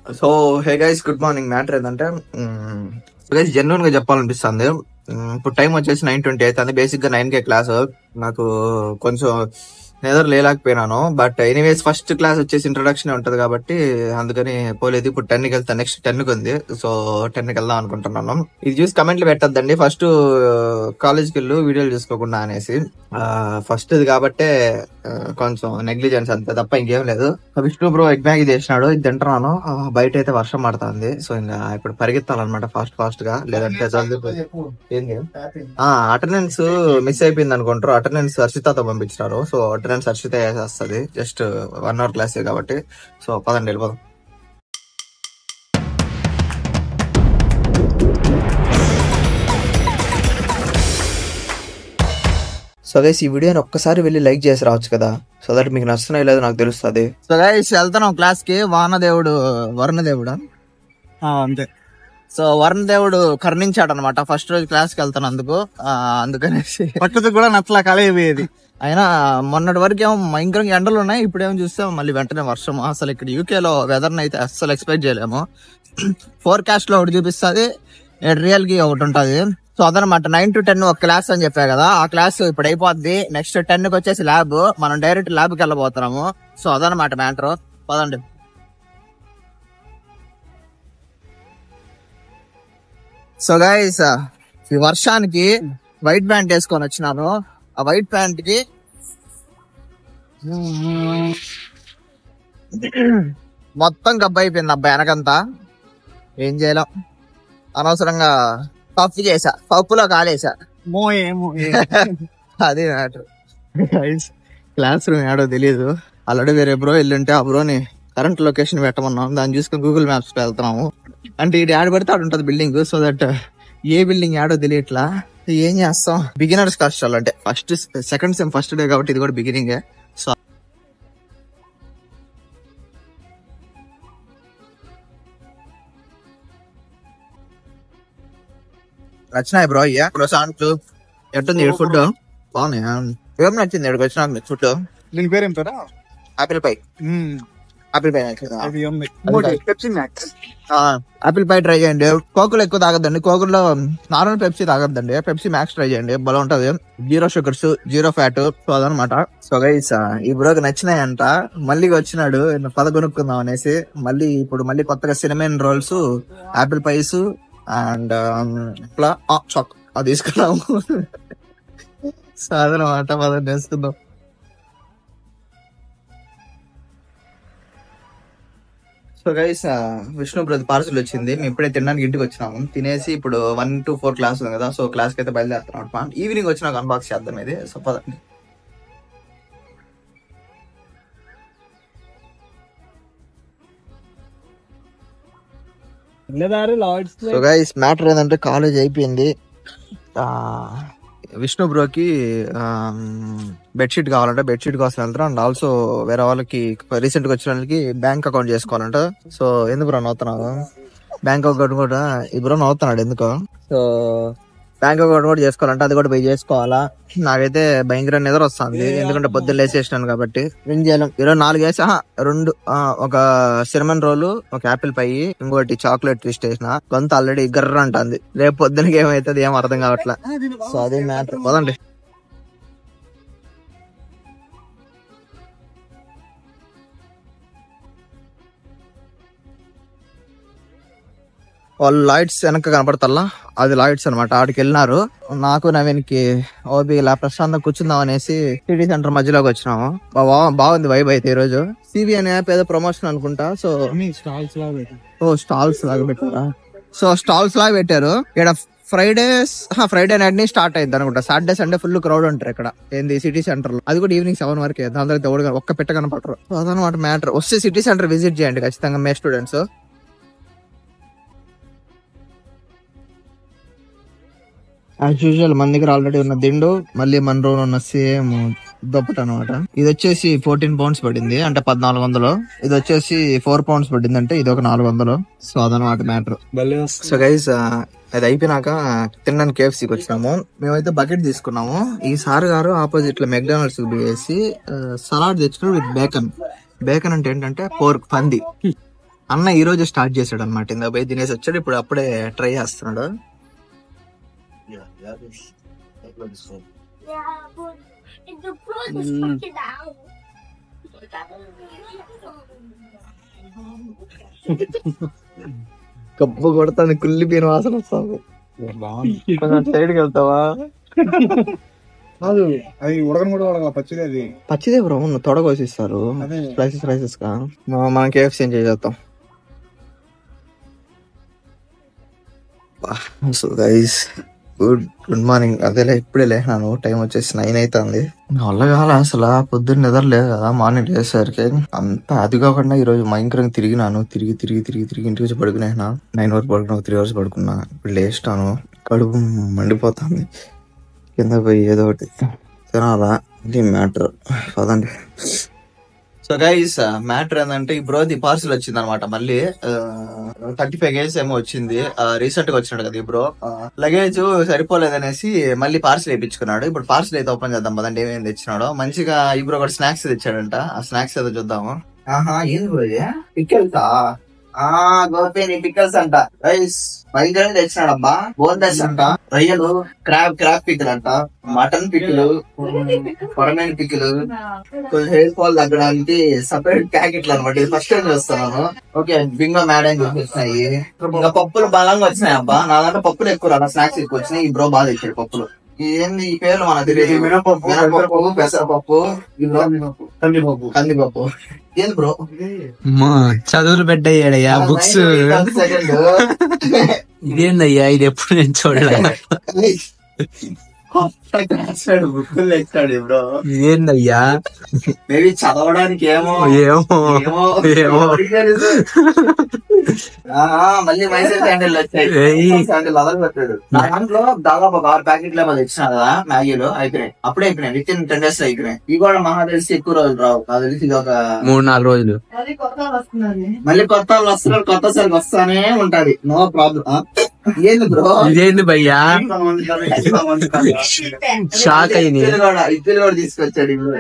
So hey guys good morning matter ఏంటంటే guys genuine గా చెప్పాలనిపిస్తుంది మ్మ్, ఇప్పుడు టైం వచ్చేసి నైన్ ట్వంటీ అవుతుంది బేసిక్ గా నైన్ కే క్లాస్ నాకు కొంచెం నిద్ర లేలేకపోయినాను బట్ ఎనీవేస్ ఫస్ట్ క్లాస్ వచ్చేసి ఇంట్రొడక్షన్ ఉంటది కాబట్టి అందుకని పోలేదు ఇప్పుడు టెన్ కి వెళ్తాను నెక్స్ట్ టెన్ కి ఉంది సో టెన్ కి వెళ్దాం అనుకుంటున్నాను ఇది చూసి కమెంట్లు పెట్టద్దండి ఫస్ట్ కాలేజ్కి వెళ్ళు వీడియోలు చూసుకోకుండా అనేసి ఫస్ట్ ఇది కాబట్టే ఆ, కొంచెం నెగ్లిజెన్స్ అంతే తప్ప ఇంకేం లేదు విష్ణు బ్రో ఎగ్ మ్యాగీ చేసినాడు ఇది తింటున్నాను ఆ, బయట అయితే వర్షం పడుతుంది సో ఇంకా ఇప్పుడు పరిగెత్తాలన్నమాట ఫాస్ట్ ఫాస్ట్ గా లేదంటే జల్దీ ఏంది అటెండెన్స్ మిస్ అయిపోయింది అనుకుంటారు అటెండెన్స్ హర్షితతో పంపించారు సో అటెండెన్స్ హర్షిత వేసేస్తుంది జస్ట్ వన్ అవర్ క్లాస్ కాబట్టి సో పదండి వెళ్ళిపోదాం సో గైస్ ఈ వీడియోని ఒక్కసారి వెళ్ళి లైక్ చేసి రావచ్చు కదా సో దట్ మీకు నచ్చుతున్నాయో లేదో నాకు తెలుస్తుంది సో గైస్ వెళ్తున్నాం క్లాస్ కి వానదేవుడు వరుణదేవుడు అంతే సో వరుణ్ దేవుడు కరుణించాడు అనమాట ఫస్ట్ రోజు క్లాస్ కి వెళ్తానందుకు ఆ, అందుకనేసి పట్టుతో కూడా నచ్చలా కళ అయిపోయేది అయినా మొన్నటి వరకు ఏమో భయంకరంగా ఎండలు ఉన్నాయి ఇప్పుడు ఏమో చూస్తే మళ్ళీ వెంటనే వర్షం అసలు ఇక్కడ యూకే లో వెదర్ అయితే అస్సలు ఎక్స్పెక్ట్ చేయలేము ఫోర్కాస్ట్ లో ఒకటి చూపిస్తుంది రియల్ కి ఒకటి ఉంటది సో అదనమాట నైన్ టు టెన్ ఒక క్లాస్ అని చెప్పా కదా ఆ క్లాస్ ఇప్పుడు అయిపోద్ది నెక్స్ట్ టెన్ కి వచ్చేసి ల్యాబ్ మనం డైరెక్ట్ ల్యాబ్ కి వెళ్ళబోతున్నాము సో అదనమాట మ్యాటర్ పదండి సో గైస్ ఈ వర్షానికి వైట్ ప్యాంట్ వేసుకొని వచ్చినాను ఆ వైట్ ప్యాంట్ కి మొత్తం గబ్బ అయిపోయింది అబ్బాయి వెనకంతా ఏం చేయలేం అనవసరంగా పప్పు చేసా పప్పులో కాలేసా మోయే మోయే అది మ్యాటర్ క్లాస్ రూమ్ ఏడో తెలియదు ఆల్రెడీ వేరే బ్రో వెళ్ళుంటే ఆ బ్రోని కరెంట్ లొకేషన్ పెట్టమన్నాం దాన్ని చూసుకొని గూగుల్ మ్యాప్స్ వెళ్తున్నాము అంటే ఇది యాడ్ పడితే ఆడ ఉంటుంది building so that a building యాడో తెలియట్లా ఏం చేస్తాం బిగినర్స్ కష్టాలు అంటే first second sem first day కాబట్టి ఇది కూడా బిగినింగ్ సో నచ్చినాయి బ్రో అయ్యా క్రోసాంట్లు ఎట్టుంది ఫుడ్ బాగున్నాయి ఏం నచ్చింది ఇక్కడికి వచ్చినాక ఫుడ్ దీని పేరు ఏం పేరా ఆపిల్ పై ఆపిల్ పై నచ్చిందా అది ఉంది అది Pepsi Max apple pie try చేయండి కోకులు ఎక్కువ తాగద్దండి కోకుల్లో నార్మల్ పెప్సీ తాగద్దండి పెప్సీ మ్యాక్స్ ట్రై చేయండి బలం ఉంటది zero sugars zero fat so అదనమాట సో గైస్ ఈ బ్రోకి నచ్చినాయంట మళ్ళీ వచ్చినాడు ఈయన పద కొనుక్కుందాం అనేసి మళ్ళీ ఇప్పుడు మళ్ళీ కొత్తగా cinnamon rolls apple pies and ఇట్లా చాక్ అది తీసుకున్నాము సో అదనమాట పద వేసుకుందాం so guys Vishnu brother parcel వచ్చింది మేము ఇప్పుడే తినడానికి ఇంటికి వచ్చినాము తినేసి ఇప్పుడు వన్ టు ఫోర్ క్లాస్ ఉంది కదా సో క్లాస్ కి అయితే బయలుదేరుతున్నాం ఈవినింగ్ వచ్చినాక అన్బాక్స్ చేద్దాం ఇది సో పదండి వెళ్ళదారు లార్డ్స్ సో గైస్ మ్యాటర్ ఏంటంటే కాలేజ్ అయిపోయింది ఆ, విష్ణు బ్రోకి బెడ్షీట్ కావాలంటే బెడ్షీట్ కోసం వెళ్తారు అండ్ ఆల్సో వేరే వాళ్ళకి రీసెంట్ గా వచ్చిన వాళ్ళకి బ్యాంక్ అకౌంట్ చేసుకోవాలంట సో ఎందుకు బ్రో నవ్వుతున్నావు బ్యాంక్ అకౌంట్ కూడా ఈ బ్రో నవ్వుతున్నాడు ఎందుకో సో బ్యాంక్ అకౌంట్ కూడా చేసుకోవాలంటే అది కూడా పోయి చేసుకోవాలా నాకైతే భయంకర నిద్ర వస్తుంది ఎందుకంటే పొద్దున్న లేచేసినాను కాబట్టి ఏం చేయాలి ఈరోజు నాలుగు వేసా రెండు ఆ, ఒక సిరమన్ రోలు ఒక యాపిల్ పై ఇంకోటి చాక్లెట్ ట్విస్ట్ వేసిన గొంత ఆల్రెడీ గర్ర అంటుంది రేపు పొద్దునకి ఏమైతుంది ఏం అర్థం కావట్లా సో అదే మ్యాటర్ పదండి వాళ్ళు లైట్స్ వెనక కనపడతల్లా అది లైట్స్ అనమాట ఆడికి వెళ్ళినారు నాకు నవీన్కి ఓబీ ఇలా ప్రశాంతంగా కూర్చుందాం అనేసి సిటీ సెంటర్ మధ్యలోకి వచ్చినాము బా- బా- బాగుంది వైబ్ అయితే ఈ రోజు సివి అనే యాప్ ఏదో ప్రమోషన్ అనుకుంటా సో స్టాల్స్ లా పెట్టి ఓ స్టాల్స్ లాగా పెట్టారా సో స్టాల్స్ లాగా పెట్టారు ఇక్కడ ఫ్రైడేస్ ఫ్రైడే నైట్ ని స్టార్ట్ అయింది అనుకుంటా సాటర్డే సండే ఫుల్ క్రౌడ్ ఉంటారు ఇక్కడ ఏంది సిటీ సెంటర్ లో అది కూడా ఈవినింగ్ సెవెన్ వరకే దాని తర్వాత ఎవడు కన- ఒక్క పెట్ట కనపడరు So అదనమాట మ్యాటర్ వస్తే సిటీ సెంటర్ విజిట్ చేయండి ఖచ్చితంగా మే స్టూడెంట్స్ యాజ్ యూజువల్ మన దగ్గర ఆల్రెడీ ఉన్న దిండు మళ్ళీ మన రోజు ఉన్న సేమ్ దుప్పట అనమాట ఇది వచ్చేసి ఫోర్టీన్ పౌండ్స్ పడింది అంటే పద్నాలుగు వందలు ఇది వచ్చేసి ఫోర్ పౌండ్స్ పడింది అంటే ఇది ఒక నాలుగు వందలు సో అదనమాట మ్యాటర్ భలే సో గైస్ అది అయిపోయినాక తినడానికి కేఎఫ్సీకి వచ్చినాము మేమైతే బకెట్ తీసుకున్నాము ఈ సార్ గారు ఆపోజిట్ లో మెక్డానల్డ్స్ వేసి సలాడ్ తెచ్చుకున్నాడు విత్ బేకన్ బేకన్ అంటే ఏంటంటే పోర్క్ పంది అన్న ఈ రోజు స్టార్ట్ చేశాడు అనమాట ఇందా పోయి తినేసి వచ్చాడు ఇప్పుడు అప్పుడే ట్రై చేస్తున్నాడు Yeah, but if the plug was fucking out. Cup కొడతాను కుళ్ళి పీన వాసన వస్తుంది బాగుంది కొంచెం సైడ్కి వెళ్తావా కాదు అది ఉడకను కూడా ఉడకల పచ్చిది అది పచ్చిదే బ్రో అవును తొడగోసిస్తారు అదే స్లైసెస్ స్లైసెస్ గా మ- మనం కేఎఫ్సీ ఎంజాయ్ చేద్దాం so guys good good morning అదేలే ఇప్పుడే లేనాను టైం వచ్చేసి నైన్ అవుతుంది నా వల్ల కాల అసలు పొద్దున్న నిద్ర లేదు కదా మార్నింగ్ లేసేసరికి అంతా అది కాకుండా ఈ రోజు భయంకరంగా తిరిగినాను తిరిగి తిరిగి తిరిగి తిరిగి ఇంటికి వచ్చి పడుకునేనా నైన్ వరకు పడుకున్నా త్రీ అవర్స్ పడుకున్నా ఇప్పుడు లేస్తాను కడుపు మండిపోతుంది కింద పోయి ఏదో ఒకటి తినాలా ఇది మ్యాటర్ పదండి సో గైస్ మ్యాటర్ ఏంటంటే ఈ బ్రోది పార్సల్ వచ్చింది అనమాట మళ్ళీ థర్టీ ఫైవ్ కేజీస్ ఏమో వచ్చింది రీసెంట్ గా వచ్చినాడు కదా ఈ బ్రో లగేజ్ సరిపోలేదనేసి మళ్ళీ పార్సల్ వేయించుకున్నాడు ఇప్పుడు పార్సల్ అయితే ఓపెన్ చేద్దాం పదండి ఏమేమి తెచ్చినాడో మంచిగా ఈ బ్రో కూడా స్నాక్స్ తెచ్చాడంట ఆ స్నాక్స్ ఏదో చూద్దాము ఆహా ఏంది బ్రో పిక్కల్సా ఆ గోపి పిక్కల్స్ అంట రైస్ మైదాని తెచ్చినాడమ్మా బోందస్ అంట రొయ్యలు క్రాబ్ క్రాబ్ పిక్కలు అంట మటన్ పిక్కలు కొరమైన పిక్కలు కొంచెం హెయిర్ ఫాల్ తగ్గడానికి సపరేట్ ప్యాకెట్లు అనమాట ఇది ఫస్ట్ టైం చూస్తున్నాను ఓకే బింగో మేడం చూపిస్తున్నాయి ఇంకా పప్పులు బలంగా వచ్చినాయి అబ్బా నా దాంట్లో పప్పులు ఎక్కువ రాదు స్నాక్స్ ఎక్కువ వచ్చినాయి ఈ బ్రో బాగా తెచ్చాడు పప్పులు ఏంది ఈ పేర్లు మనకు తెలియదు మినపప్పు, మినపప్పు పెసరపప్పు ఇందులో కందిపప్పు కందిపప్పు ఏంది బ్రో చదువులు పెట్టయ్యాడయ్యా బుక్స్ సెకండ్ ఇదేందయ్యా ఇది ఎప్పుడు నేను చూడలే బుక్కులు తెచ్చాడు బ్రో ఇదేందయ్యా మేబీ చదవడానికి ఏమో ఏమో ఏమో ఏమో. ఆ, మళ్ళీ మైసూర్ శాండిల్ వచ్చాయి ఏయ్. మైసూర్ శాండిల్ అదలు పెట్టాడు నా దాంట్లో దాదాపు ఒక ఆరు ప్యాకెట్లు ఏమో తెచ్చినా కదా మ్యాగీలో అయిపోయినాయి అప్పుడే అయిపోయినాయి విత్ ఇన్ టెన్ డేస్ లో అయిపోయినాయి ఇవి కూడా మహా తెలిసి ఎక్కువ రోజులు రావు నాకు తెలిసి ఇది ఒక మూడు నాలుగు రోజులు మళ్ళీ కొత్త వాళ్ళు వస్తున్నారు కొత్త సరికి వస్తానే ఉంటది నో ప్రాబ్లం ఏంది బ్రో ఇదేంది భయ్యా షాక్ అయింది ఇద్దరు కూడా ఇద్దరు కూడా తీసుకొచ్చాడు ఇప్పుడు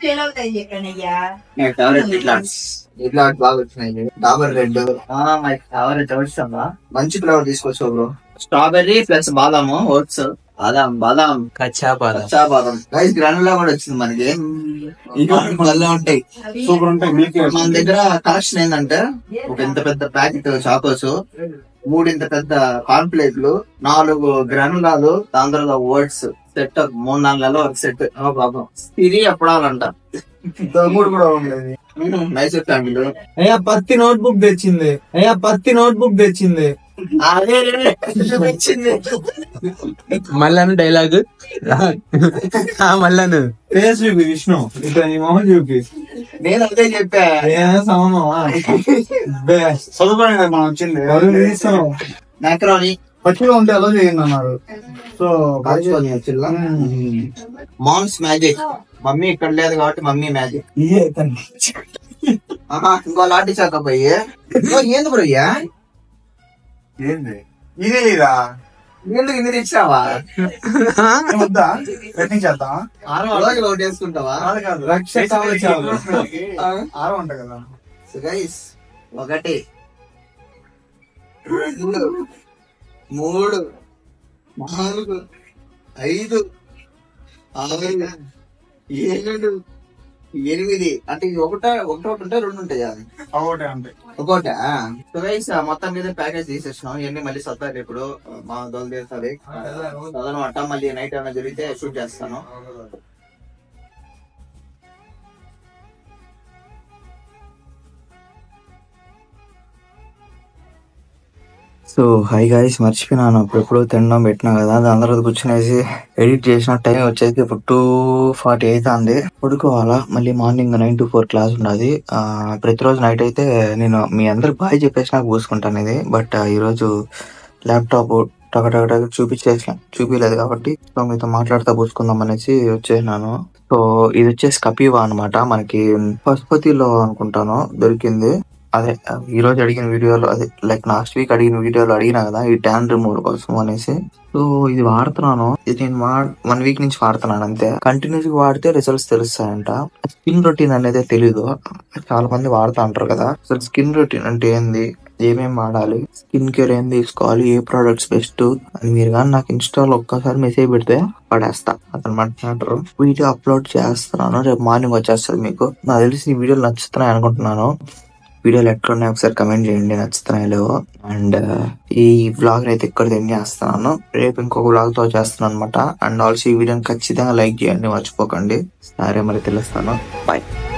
నా ఫేవరెట్ ఇట్లాంట్స్ ఇట్లాంటి బాగా వచ్చినాయి డాబర్ రెడ్ మై ఫేవరెట్ అవసరమా మంచి ఫ్లేవర్ తీసుకొచ్చావు బ్రో స్ట్రాబెర్రీ ప్లస్ బాదాము ఓట్స్ బాదాం బాదాం కచ్చా పాద కచ్చా బాదాం రైస్ గ్రానులా కూడా వచ్చింది మనకి ఇవన్నీ మళ్ళీ ఉంటాయి సూపర్ ఉంటాయి మీకు మన దగ్గర కలెక్షన్ ఏంటంటే ఒక ఇంత పెద్ద ప్యాకెట్ చాకోస్ మూడు ఇంత పెద్ద కార్న్ ప్లేట్లు నాలుగు గ్రానులాలు దాని తర్వాత ఓట్స్ సెట్ మూడు నాలుగు నెలలు ఒక సెట్ బాబం ఇది ఎప్పుడాలంట మూడు కూడా ఉండేది మైసూర్ ఫ్యామిలీ అయ్యా పత్తి నోట్ బుక్ తెచ్చింది అయ్యా పత్తి నోట్ బుక్ తెచ్చింది అదే వచ్చింది మళ్ళాను డైలాగ్ మళ్ళాను ఫేస్ చూపి విష్ణు ఇక్కడ నీ మొహం చూపి నేను అదే చెప్పా ఏదైనా సమమా చదువుకోండి కదా మనం వచ్చింది చదువు తీస్తాం మ్యాక్రోని పచ్చిగా ఉంటే అలా చేయండి అన్నారు సో మామ్స్ మ్యాజిక్ మమ్మీ ఇక్కడ లేదు కాబట్టి మమ్మీ మ్యాజిక్ ఇయే తను. ఆహా ఇంకో లాంటి చాక పోయి ఏంది బ్రయ్యా ఏంది ఇది లేదా ఎందుకు ఇన్ని తెచ్చావా వద్దా పెట్టించేద్దాం ఆరు రోజులు ఒకటి వేసుకుంటావా కాదు కాదు రక్ష చాలు చాలు ఆరు అంట కదా So guys, ఒకటి రెండు మూడు నాలుగు ఐదు ఆరు ఏడు ఎనిమిది అంటే ఇది ఒకట ఒకటి ఒకటి ఉంటే రెండు ఉంటాయా ఒకటే అంటే ఒకట సో గైస్ మొత్తం మీద ప్యాకేజ్ తీసేసినాం ఇవన్నీ మళ్ళీ సత్తారు ఇప్పుడు మా దోలు తీస్తుంది అదనమాట మళ్ళీ నైట్ ఏమైనా జరిగితే షూట్ చేస్తాను సో హై గాయస్ మర్చిపోయినాను అప్పుడెప్పుడు తినడం పెట్టినా కదా దాని తర్వాత కూర్చునేసి ఎడిట్ చేసిన టైం వచ్చేసి ఇప్పుడు టూ ఫార్టీ అవుతుంది పడుకోవాలా మళ్ళీ morning nine to four class ఉన్నది ఆ, ప్రతిరోజు నైట్ అయితే నేను మీ అందరికి బాయ్ చెప్పేసి నాకు పూసుకుంటాను ఇది బట్ ఈ రోజు ల్యాప్టాప్ టగటగట చూపించేసిన చూపించలేదు కాబట్టి సో మీతో మాట్లాడుతూ పూసుకుందాం అనేసి వచ్చేసినాను సో ఇది వచ్చేసి కపీవా అన్నమాట మనకి పశుపతిలో అనుకుంటాను దొరికింది అదే ఈ రోజు అడిగిన వీడియోలో అదే లైక్ లాస్ట్ వీక్ అడిగిన వీడియోలో అడిగినా కదా ఈ ట్యాన్ రిమూవల్ కోసం అనేసి సో ఇది వాడుతున్నాను ఇది నేను వన్ వీక్ నుంచి వాడుతున్నాను అంతే కంటిన్యూస్ గా వాడితే రిజల్ట్స్ తెలుస్తాయంట స్కిన్ రొటీన్ అనేది తెలీదు చాలా మంది వాడుతా అంటారు కదా అసలు స్కిన్ రొటీన్ అంటే ఏంది ఏమేం వాడాలి స్కిన్ కేర్ ఏం తీసుకోవాలి ఏ ప్రొడక్ట్స్ బెస్ట్ అని మీరు కానీ నాకు ఇన్స్టాలో ఒక్కసారి మెసేజ్ పెడితే పడేస్తా అతను మ్యాటర్ వీడియో అప్లోడ్ చేస్తున్నాను రేపు మార్నింగ్ వచ్చేస్తుంది మీకు నాకు తెలిసి ఈ వీడియోలు నచ్చుతున్నాయి అనుకుంటున్నాను వీడియోలు ఎట్లున్నాయి ఒకసారి కమెంట్ చేయండి నచ్చుతున్నాయి లేవో అండ్ ఈ వ్లాగ్ అయితే ఇక్కడ ఎండ్ చేస్తున్నాను రేపు ఇంకొక వ్లాగ్ తో చేస్తున్నాను అనమాట అండ్ ఆల్సో ఈ వీడియోని ఖచ్చితంగా లైక్ చేయండి మర్చిపోకండి సరే మరి తెలుస్తాను బాయ్